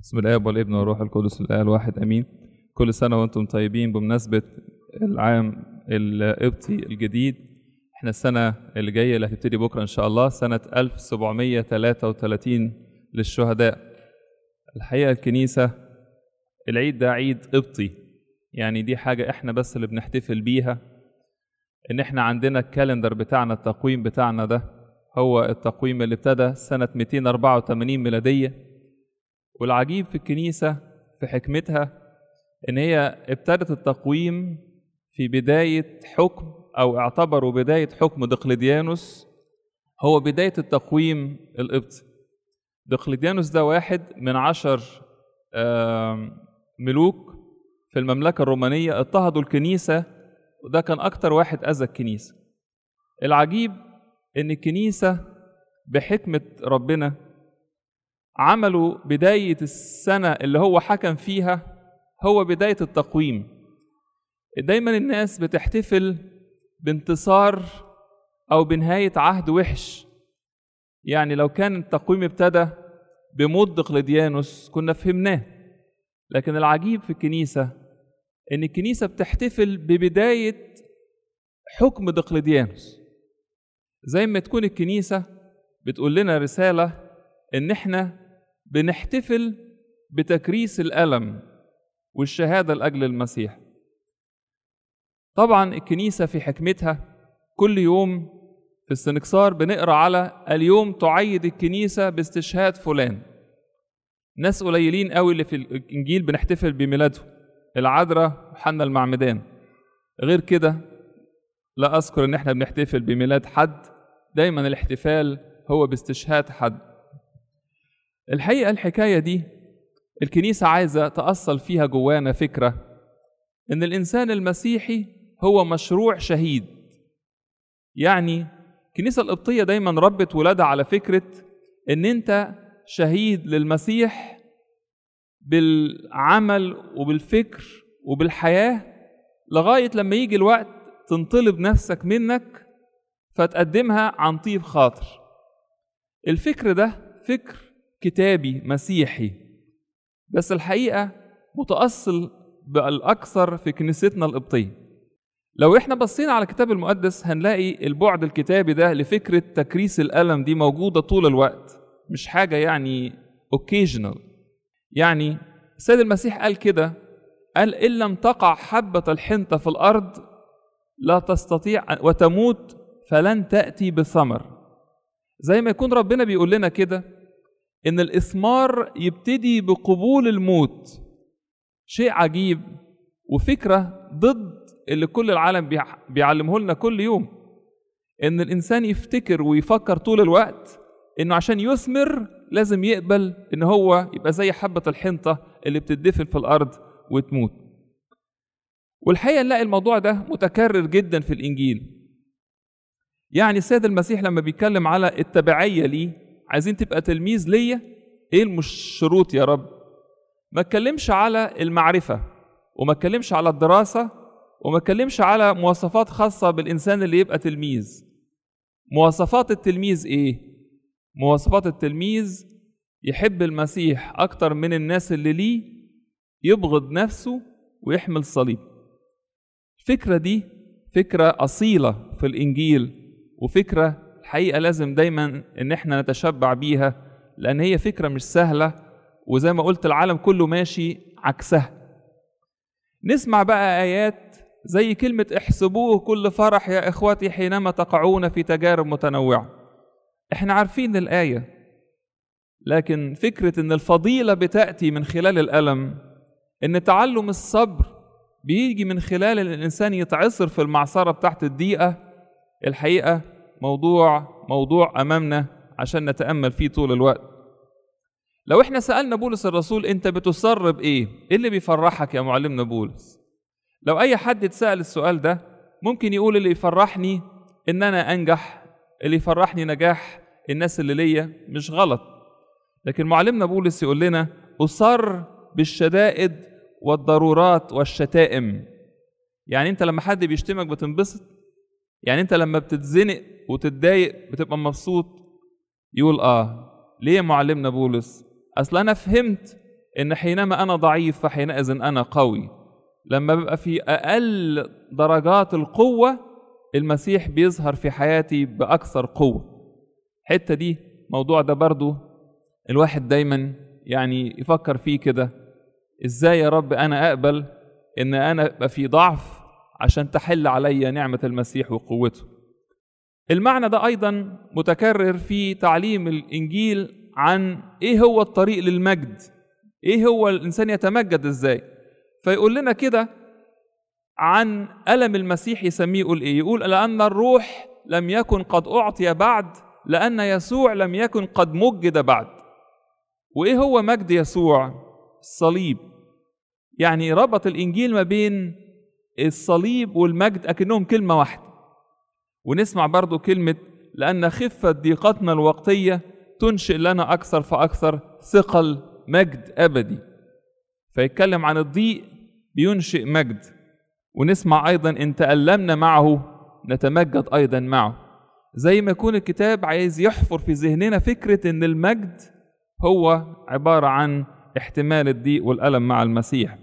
بسم الاب والابن والروح القدس الاله الواحد امين كل سنه وانتم طيبين بمناسبه العام القبطي الجديد احنا السنه اللي جايه اللي هتبتدي بكره ان شاء الله سنه 1733 للشهداء الحقيقه الكنيسه العيد ده عيد قبطي يعني دي حاجه احنا بس اللي بنحتفل بيها ان احنا عندنا الكالندر بتاعنا التقويم بتاعنا ده هو التقويم اللي ابتدى سنه 284 ميلاديه والعجيب في الكنيسة في حكمتها إن هي ابتدت التقويم في بداية حكم أو اعتبروا بداية حكم دقلديانوس هو بداية التقويم القبطي دقلديانوس ده واحد من عشر ملوك في المملكة الرومانية اضطهدوا الكنيسة وده كان أكتر واحد أذى الكنيسة العجيب إن الكنيسة بحكمة ربنا عملوا بداية السنة اللي هو حكم فيها هو بداية التقويم دايما الناس بتحتفل بانتصار أو بنهاية عهد وحش يعني لو كان التقويم ابتدى بموت دقلديانوس كنا فهمناه لكن العجيب في الكنيسة إن الكنيسة بتحتفل ببداية حكم دقلديانوس زي ما تكون الكنيسة بتقول لنا رسالة إن إحنا بنحتفل بتكريس الألم والشهادة لأجل المسيح طبعا الكنيسة في حكمتها كل يوم في السنكسار بنقرا على اليوم تعيد الكنيسة باستشهاد فلان ناس قليلين قوي اللي في الإنجيل بنحتفل بميلادهم العذراء وحنا المعمدان غير كده لا أذكر إن إحنا بنحتفل بميلاد حد دايما الاحتفال هو باستشهاد حد الحقيقة الحكاية دي الكنيسة عايزة تأصل فيها جوانا فكرة إن الإنسان المسيحي هو مشروع شهيد يعني الكنيسة القبطية دايما ربت ولادها على فكرة إن أنت شهيد للمسيح بالعمل وبالفكر وبالحياة لغاية لما يجي الوقت تنطلب نفسك منك فتقدمها عن طيب خاطر الفكر ده فكر كتابي مسيحي بس الحقيقة متأصل بالأكثر في كنيستنا القبطية لو احنا بصينا على الكتاب المقدس هنلاقي البعد الكتابي ده لفكرة تكريس الألم دي موجودة طول الوقت مش حاجة يعني occasional يعني السيد المسيح قال كده قال إن لم تقع حبة الحنطة في الأرض لا تستطيع وتموت فلن تأتي بثمر زي ما يكون ربنا بيقول لنا كده ان الاثمار يبتدي بقبول الموت شيء عجيب وفكره ضد اللي كل العالم بيعلمه لنا كل يوم ان الانسان يفتكر ويفكر طول الوقت انه عشان يثمر لازم يقبل ان هو يبقى زي حبه الحنطه اللي بتدفن في الارض وتموت والحقيقه نلاقي الموضوع ده متكرر جدا في الانجيل يعني السيد المسيح لما بيتكلم على التبعيه ليه عايزين تبقى تلميذ ليا ايه الشروط يا رب ما اتكلمش على المعرفة وما اتكلمش على الدراسة وما اتكلمش على مواصفات خاصة بالإنسان اللي يبقى تلميذ مواصفات التلميذ ايه مواصفات التلميذ يحب المسيح أكتر من الناس اللي ليه يبغض نفسه ويحمل صليب الفكرة دي فكرة أصيلة في الإنجيل وفكرة الحقيقه لازم دايما ان احنا نتشبع بيها لان هي فكره مش سهله وزي ما قلت العالم كله ماشي عكسها نسمع بقى ايات زي كلمه احسبوه كل فرح يا اخوتي حينما تقعون في تجارب متنوعه احنا عارفين الايه لكن فكره ان الفضيله بتاتي من خلال الالم ان تعلم الصبر بيجي من خلال ان الانسان يتعصر في المعصره بتاعت الضيقه الحقيقه موضوع موضوع امامنا عشان نتامل فيه طول الوقت لو احنا سالنا بولس الرسول انت بتسر بايه ايه اللي بيفرحك يا معلمنا بولس لو اي حد اتسال السؤال ده ممكن يقول اللي يفرحني ان انا انجح اللي يفرحني نجاح الناس اللي ليا مش غلط لكن معلمنا بولس يقول لنا اصر بالشدائد والضرورات والشتائم يعني انت لما حد بيشتمك بتنبسط يعني انت لما بتتزنق وتتضايق بتبقى مبسوط يقول اه ليه يا معلمنا بولس اصل انا فهمت ان حينما انا ضعيف فحينئذ انا قوي لما ببقى في اقل درجات القوه المسيح بيظهر في حياتي باكثر قوه الحته دي الموضوع ده برضو الواحد دايما يعني يفكر فيه كده ازاي يا رب انا اقبل ان انا ابقى في ضعف عشان تحل عليا نعمه المسيح وقوته المعنى ده ايضا متكرر في تعليم الانجيل عن ايه هو الطريق للمجد ايه هو الانسان يتمجد ازاي فيقول لنا كده عن الم المسيح يسميه يقول ايه يقول لان الروح لم يكن قد اعطي بعد لان يسوع لم يكن قد مجد بعد وايه هو مجد يسوع الصليب يعني ربط الانجيل ما بين الصليب والمجد اكنهم كلمه واحده ونسمع برضو كلمه لان خفه ضيقتنا الوقتيه تنشئ لنا اكثر فاكثر ثقل مجد ابدي فيتكلم عن الضيق بينشئ مجد ونسمع ايضا ان تالمنا معه نتمجد ايضا معه زي ما يكون الكتاب عايز يحفر في ذهننا فكره ان المجد هو عباره عن احتمال الضيق والالم مع المسيح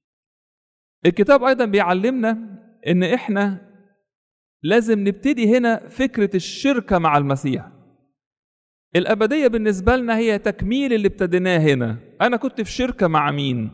الكتاب ايضا بيعلمنا ان احنا لازم نبتدي هنا فكره الشركه مع المسيح الابديه بالنسبه لنا هي تكميل اللي ابتديناه هنا انا كنت في شركه مع مين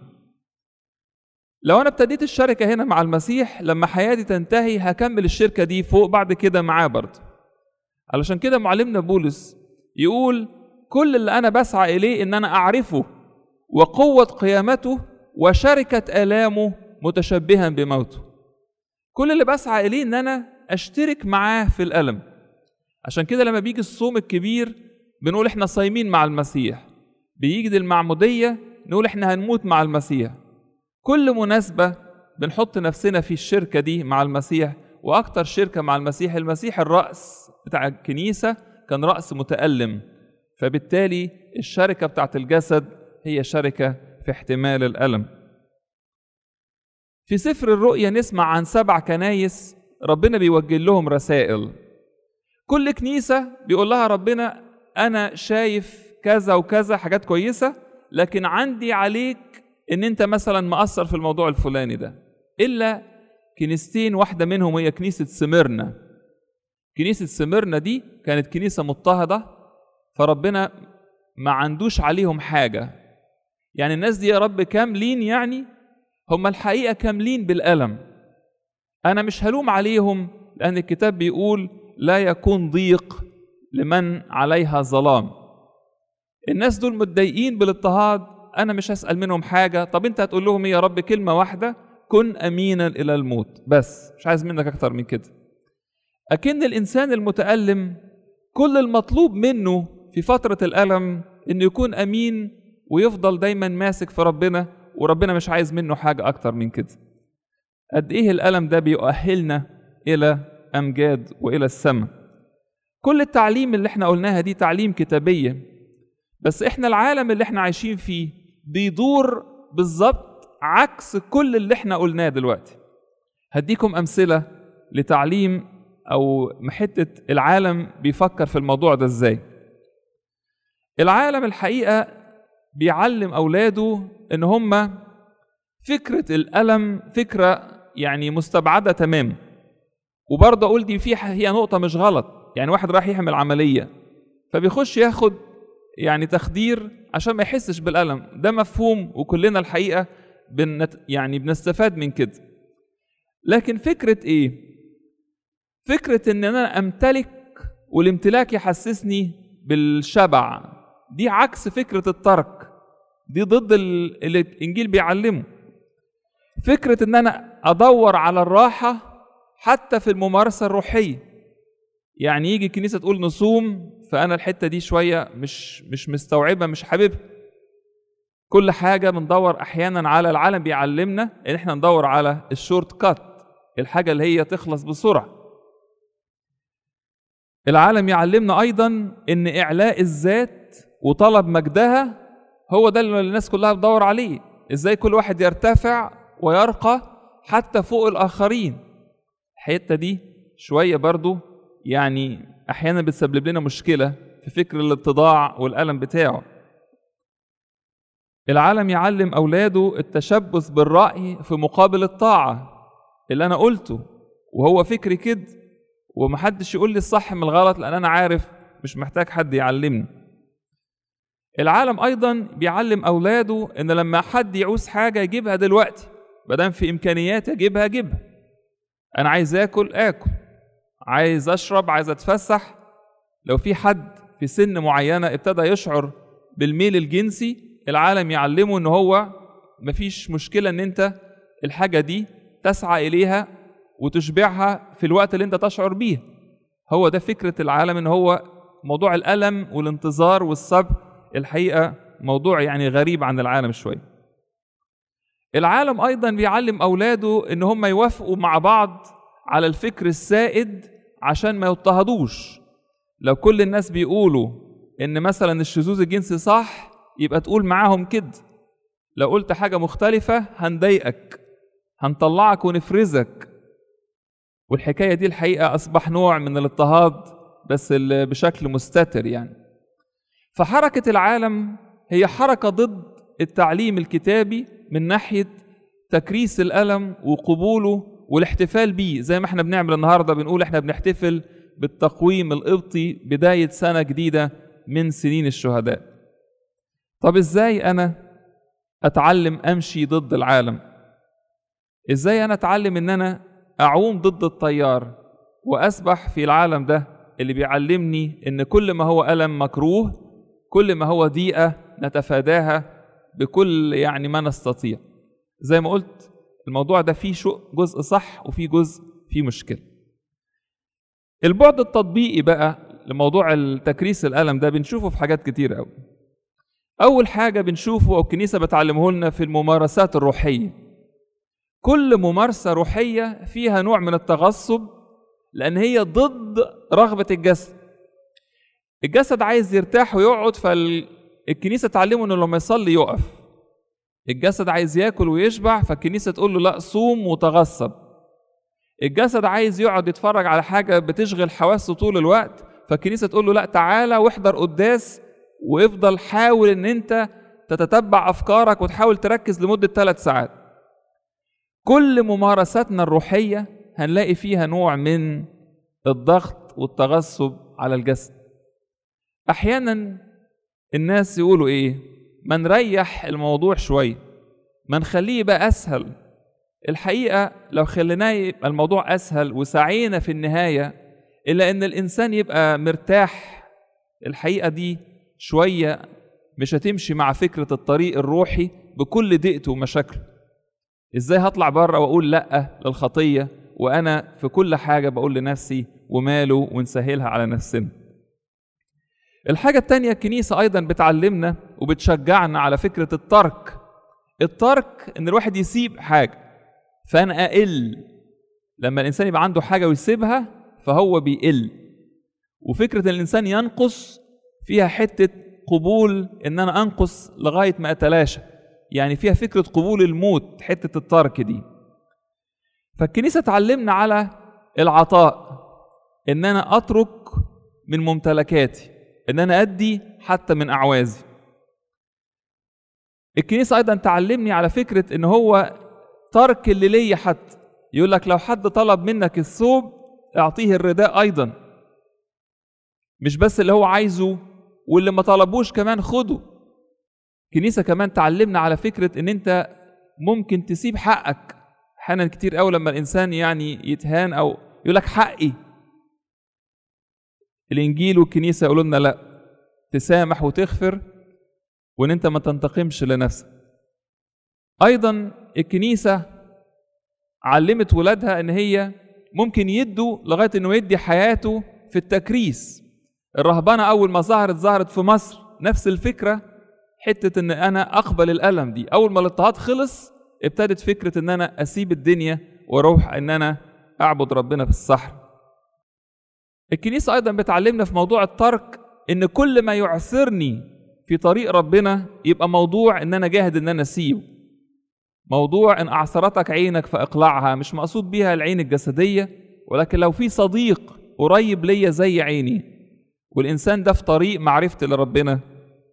لو انا ابتديت الشركه هنا مع المسيح لما حياتي تنتهي هكمل الشركه دي فوق بعد كده معاه برضه علشان كده معلمنا بولس يقول كل اللي انا بسعى اليه ان انا اعرفه وقوه قيامته وشركه الامه متشبها بموته كل اللي بسعى اليه ان انا اشترك معاه في الالم عشان كده لما بيجي الصوم الكبير بنقول احنا صايمين مع المسيح بيجي المعموديه نقول احنا هنموت مع المسيح كل مناسبه بنحط نفسنا في الشركه دي مع المسيح واكتر شركه مع المسيح المسيح الراس بتاع الكنيسه كان راس متالم فبالتالي الشركه بتاعت الجسد هي شركه في احتمال الالم في سفر الرؤيا نسمع عن سبع كنايس ربنا بيوجه لهم رسائل كل كنيسة بيقول لها ربنا أنا شايف كذا وكذا حاجات كويسة لكن عندي عليك إن أنت مثلا مقصر في الموضوع الفلاني ده إلا كنيستين واحدة منهم هي كنيسة سميرنا كنيسة سميرنا دي كانت كنيسة مضطهدة فربنا ما عندوش عليهم حاجة يعني الناس دي يا رب كاملين يعني هم الحقيقة كاملين بالألم أنا مش هلوم عليهم لأن الكتاب بيقول لا يكون ضيق لمن عليها ظلام الناس دول متضايقين بالاضطهاد أنا مش هسأل منهم حاجة طب أنت هتقول لهم إيه يا رب كلمة واحدة كن أمينا إلى الموت بس مش عايز منك أكتر من كده أكن الإنسان المتألم كل المطلوب منه في فترة الألم إنه يكون أمين ويفضل دايما ماسك في ربنا وربنا مش عايز منه حاجة أكتر من كده قد إيه الألم ده بيؤهلنا إلى أمجاد وإلى السماء كل التعليم اللي احنا قلناها دي تعليم كتابية بس احنا العالم اللي احنا عايشين فيه بيدور بالظبط عكس كل اللي احنا قلناه دلوقتي هديكم أمثلة لتعليم أو حتة العالم بيفكر في الموضوع ده ازاي العالم الحقيقة بيعلم أولاده إن هم فكرة الألم فكرة يعني مستبعدة تماما وبرضه أقول دي في هي نقطة مش غلط يعني واحد راح يعمل عملية فبيخش ياخد يعني تخدير عشان ما يحسش بالألم ده مفهوم وكلنا الحقيقة بنت يعني بنستفاد من كده لكن فكرة إيه؟ فكرة إن أنا أمتلك والامتلاك يحسسني بالشبع دي عكس فكرة الترك دي ضد اللي الإنجيل بيعلمه فكرة إن أنا أدور على الراحة حتى في الممارسة الروحية يعني يجي الكنيسة تقول نصوم فأنا الحتة دي شوية مش مش مستوعبة مش حاببها كل حاجة بندور أحيانا على العالم بيعلمنا إن إحنا ندور على الشورت كات الحاجة اللي هي تخلص بسرعة العالم يعلمنا أيضا إن إعلاء الذات وطلب مجدها هو ده اللي الناس كلها بتدور عليه إزاي كل واحد يرتفع ويرقى حتى فوق الآخرين الحتة دي شوية برضو يعني أحيانا بتسبب لنا مشكلة في فكر الاتضاع والألم بتاعه العالم يعلم أولاده التشبث بالرأي في مقابل الطاعة اللي أنا قلته وهو فكري كده ومحدش يقول لي الصح من الغلط لأن أنا عارف مش محتاج حد يعلمني العالم أيضا بيعلم أولاده إن لما حد يعوز حاجة يجيبها دلوقتي مادام في إمكانيات أجيبها أجيبها أنا عايز آكل آكل عايز أشرب عايز أتفسح لو في حد في سن معينة ابتدى يشعر بالميل الجنسي العالم يعلمه ان هو مفيش مشكلة ان انت الحاجة دي تسعى اليها وتشبعها في الوقت اللي انت تشعر بيه هو ده فكرة العالم ان هو موضوع الألم والانتظار والصبر الحقيقة موضوع يعني غريب عن العالم شوية العالم أيضا بيعلم أولاده إن هم يوافقوا مع بعض على الفكر السائد عشان ما يضطهدوش لو كل الناس بيقولوا إن مثلا الشذوذ الجنسي صح يبقى تقول معاهم كده لو قلت حاجة مختلفة هنضايقك هنطلعك ونفرزك والحكاية دي الحقيقة أصبح نوع من الاضطهاد بس بشكل مستتر يعني فحركة العالم هي حركة ضد التعليم الكتابي من ناحية تكريس الألم وقبوله والاحتفال بيه زي ما احنا بنعمل النهاردة بنقول احنا بنحتفل بالتقويم القبطي بداية سنة جديدة من سنين الشهداء طب ازاي انا اتعلم امشي ضد العالم ازاي انا اتعلم ان انا اعوم ضد التيار واسبح في العالم ده اللي بيعلمني ان كل ما هو الم مكروه كل ما هو ضيقه نتفاداها بكل يعني ما نستطيع زي ما قلت الموضوع ده فيه شو جزء صح وفيه جزء فيه مشكله البعد التطبيقي بقى لموضوع التكريس الالم ده بنشوفه في حاجات كتير قوي اول حاجه بنشوفه او الكنيسه بتعلمه لنا في الممارسات الروحيه كل ممارسه روحيه فيها نوع من التغصب لان هي ضد رغبه الجسد الجسد عايز يرتاح ويقعد فالكنيسه تعلمه انه لما يصلي يقف الجسد عايز ياكل ويشبع فالكنيسه تقول له لا صوم وتغصب الجسد عايز يقعد يتفرج على حاجه بتشغل حواسه طول الوقت فالكنيسه تقول له لا تعالى واحضر قداس وافضل حاول ان انت تتتبع افكارك وتحاول تركز لمده ثلاث ساعات كل ممارساتنا الروحيه هنلاقي فيها نوع من الضغط والتغصب على الجسد احيانا الناس يقولوا ايه ما نريح الموضوع شويه ما نخليه يبقى اسهل الحقيقه لو خليناه يبقى الموضوع اسهل وسعينا في النهايه الا ان الانسان يبقى مرتاح الحقيقه دي شويه مش هتمشي مع فكره الطريق الروحي بكل ضيقته ومشاكله ازاي هطلع بره واقول لا للخطيه وانا في كل حاجه بقول لنفسي وماله ونسهلها على نفسنا الحاجه التانية الكنيسه ايضا بتعلمنا وبتشجعنا على فكره الترك الترك ان الواحد يسيب حاجه فانا اقل لما الانسان يبقى عنده حاجه ويسيبها فهو بيقل وفكره ان الانسان ينقص فيها حته قبول ان انا انقص لغايه ما اتلاشى يعني فيها فكره قبول الموت حته الترك دي فالكنيسه تعلمنا على العطاء ان انا اترك من ممتلكاتي ان انا ادي حتى من اعوازي الكنيسه ايضا تعلمني على فكره ان هو ترك اللي ليا حتى يقول لك لو حد طلب منك الثوب اعطيه الرداء ايضا مش بس اللي هو عايزه واللي ما طلبوش كمان خده الكنيسه كمان تعلمنا على فكره ان انت ممكن تسيب حقك احيانا كتير قوي لما الانسان يعني يتهان او يقول لك حقي الانجيل والكنيسه يقولوا لنا لا تسامح وتغفر وان انت ما تنتقمش لنفسك ايضا الكنيسه علمت ولادها ان هي ممكن يدوا لغايه انه يدي حياته في التكريس الرهبنه اول ما ظهرت ظهرت في مصر نفس الفكره حته ان انا اقبل الالم دي اول ما الاضطهاد خلص ابتدت فكره ان انا اسيب الدنيا واروح ان انا اعبد ربنا في الصحراء الكنيسه ايضا بتعلمنا في موضوع الترك ان كل ما يعثرني في طريق ربنا يبقى موضوع ان انا جاهد ان انا اسيبه موضوع ان اعثرتك عينك فاقلعها مش مقصود بيها العين الجسديه ولكن لو في صديق قريب ليا زي عيني والانسان ده في طريق معرفتي لربنا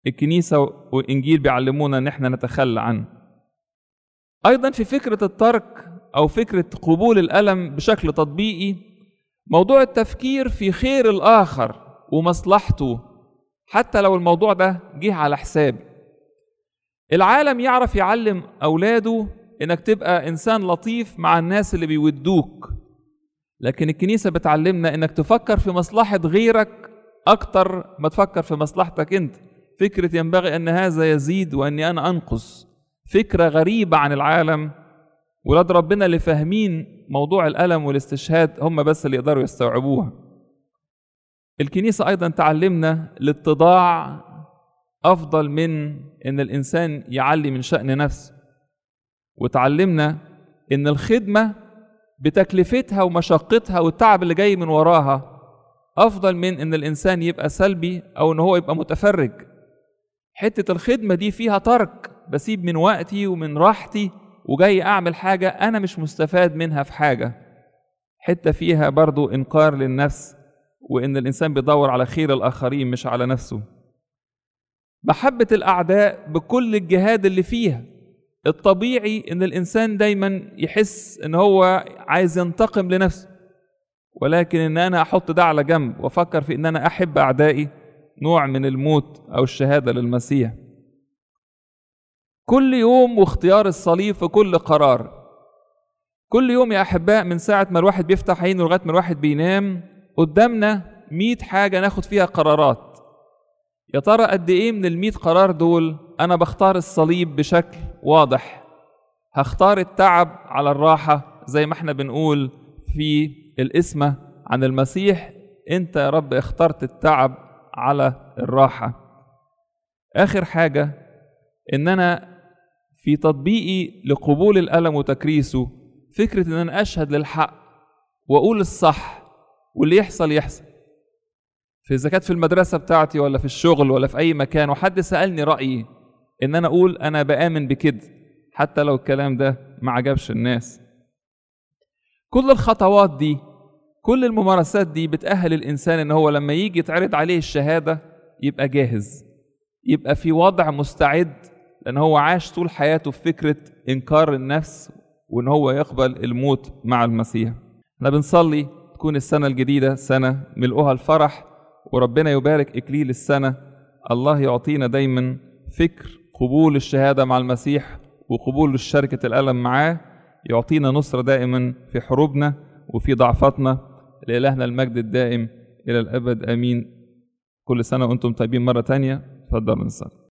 الكنيسة والإنجيل بيعلمونا إن إحنا نتخلى عنه أيضا في فكرة الترك أو فكرة قبول الألم بشكل تطبيقي موضوع التفكير في خير الآخر ومصلحته حتى لو الموضوع ده جه على حسابي العالم يعرف يعلم أولاده إنك تبقى إنسان لطيف مع الناس اللي بيودوك لكن الكنيسة بتعلمنا إنك تفكر في مصلحة غيرك أكتر ما تفكر في مصلحتك أنت فكرة ينبغي أن هذا يزيد وأني أنا أنقص فكرة غريبة عن العالم ولاد ربنا اللي فاهمين موضوع الألم والاستشهاد هم بس اللي يقدروا يستوعبوها الكنيسة أيضا تعلمنا الاتضاع أفضل من إن الإنسان يعلي من شأن نفسه وتعلمنا إن الخدمة بتكلفتها ومشقتها والتعب اللي جاي من وراها أفضل من إن الإنسان يبقى سلبي أو إن هو يبقى متفرج حتة الخدمة دي فيها ترك بسيب من وقتي ومن راحتي وجاي أعمل حاجة أنا مش مستفاد منها في حاجة حتة فيها برضو إنكار للنفس وإن الإنسان بيدور على خير الآخرين مش على نفسه محبة الأعداء بكل الجهاد اللي فيها الطبيعي إن الإنسان دايما يحس إن هو عايز ينتقم لنفسه ولكن إن أنا أحط ده على جنب وأفكر في إن أنا أحب أعدائي نوع من الموت أو الشهادة للمسيح كل يوم واختيار الصليب في كل قرار كل يوم يا أحباء من ساعة ما الواحد بيفتح عينه لغاية ما الواحد بينام قدامنا مية حاجة ناخد فيها قرارات يا ترى قد إيه من المية قرار دول أنا بختار الصليب بشكل واضح هختار التعب على الراحة زي ما احنا بنقول في الإسمة عن المسيح أنت يا رب اخترت التعب على الراحة آخر حاجة إن أنا في تطبيقي لقبول الألم وتكريسه فكرة إن أنا أشهد للحق وأقول الصح واللي يحصل يحصل في إذا كانت في المدرسة بتاعتي ولا في الشغل ولا في أي مكان وحد سألني رأيي إن أنا أقول أنا بآمن بكده حتى لو الكلام ده ما عجبش الناس كل الخطوات دي كل الممارسات دي بتأهل الإنسان إن هو لما يجي يتعرض عليه الشهادة يبقى جاهز يبقى في وضع مستعد لأن هو عاش طول حياته في فكرة إنكار النفس وإن هو يقبل الموت مع المسيح احنا بنصلي تكون السنة الجديدة سنة ملؤها الفرح وربنا يبارك إكليل السنة الله يعطينا دايما فكر قبول الشهادة مع المسيح وقبول شركة الألم معاه يعطينا نصرة دائما في حروبنا وفي ضعفاتنا لإلهنا المجد الدائم إلى الأبد آمين كل سنة وأنتم طيبين مرة تانية تفضلوا نصلي